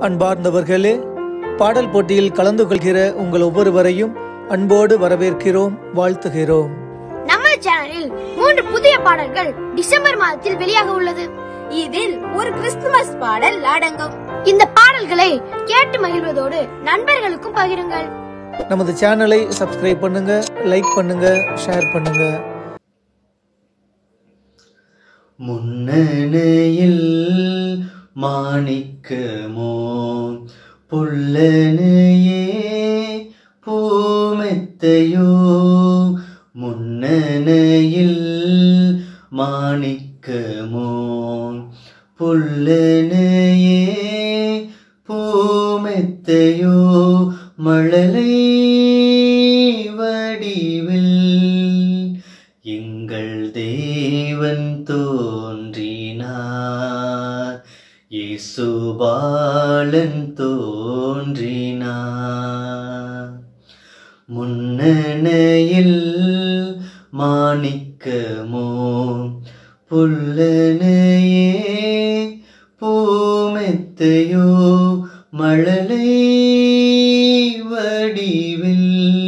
அன்பார்ந்தவர்களே பாடல் போட்டியில் கலந்து கொள்கிற உங்கள் ஒவ்வொருவரையும் அன்போடு வரவேற்கிறோம் வாழ்த்துகிறோம் நம்ம சேனலில் மூன்று புதிய பாடல்கள் டிசம்பர் மாதத்தில் வெளியாக உள்ளது இதில் ஒரு கிறிஸ்துமஸ் பாடல் அடங்கும் இந்த பாடல்களை கேட்டு மகிழ்வதோடு நண்பர்களுக்கும் பகிருங்கள் நமது சேனலை சப்ஸ்கிரைப் பண்ணுங்க லைக் பண்ணுங்க ஷேர் பண்ணுங்க முன்னணையில் மாணிக்கமோ புல்லனையே பூமெத்தையோ முன்னணையில் மாணிக்கமோ புல்லனையே பூமெத்தையோ மழலை வடிவில் எங்கள் தேவன் தோன்றினார் இயேசுபாலன் தோன்றினார் முன்னணையில் மாணிக்கமோ புல்லனையே பூமெத்தையோ மழலை வடிவில்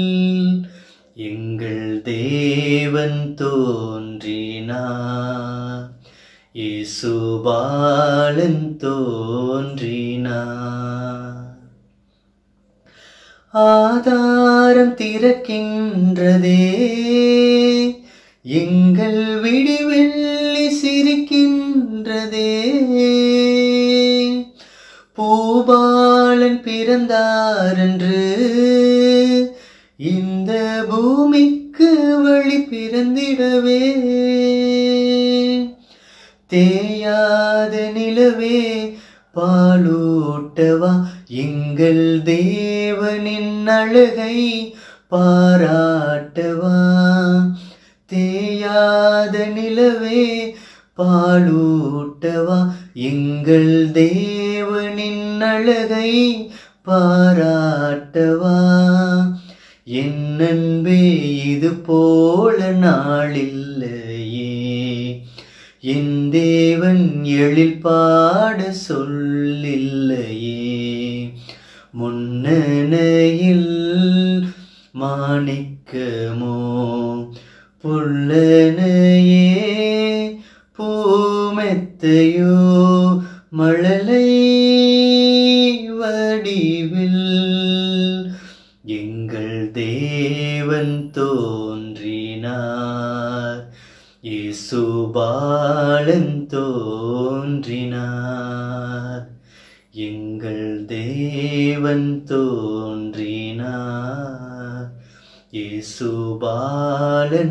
எங்கள் தேவன் தோன்றினார் இயேசுபாலன் தோன்றினார் ஆதாரம் திறக்கின்றதே எங்கள் விடிவெள்ளி சிரிக்கின்றதே பூபாலன் பிறந்தாரென்று இந்த பூமிக்கு வழி பிறந்திடவே தேயாத நிலவே பாலூட்டவா எங்கள் தேவனின் அழகை பாராட்டவா தேயாத நிலவே பாலூட்டவா எங்கள் தேவனின் அழகை பாராட்டவா என் அன்பே இது போல நாளில்லையே என் தேவன் எழில் பாட சொல்லில்லையே முன்னணையில் மாணிக்கமோ புல்லனையே பூமெத்தையோ மழலை வடிவில் எங்கள் தேவன் தோன்றினார் இயேசுபாலன் தோன்றினார் எங்கள் தேவன் தோன்றினார் இயேசுபாலன்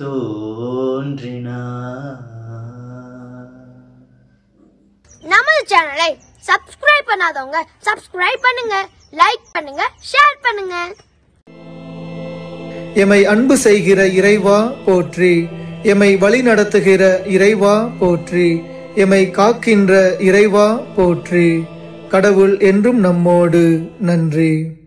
தோன்றினார் நமது சேனலை சப்ஸ்கிரைப் பண்ணாதவங்க சப்ஸ்கிரைப் பண்ணுங்க லைக் பண்ணுங்க ஷேர் பண்ணுங்க எமை அன்பு செய்கிற இறைவா போற்றி எமை வழி நடத்துகிற இறைவா போற்றி எமை காக்கின்ற இறைவா போற்றி கடவுள் என்றும் நம்மோடு நன்றி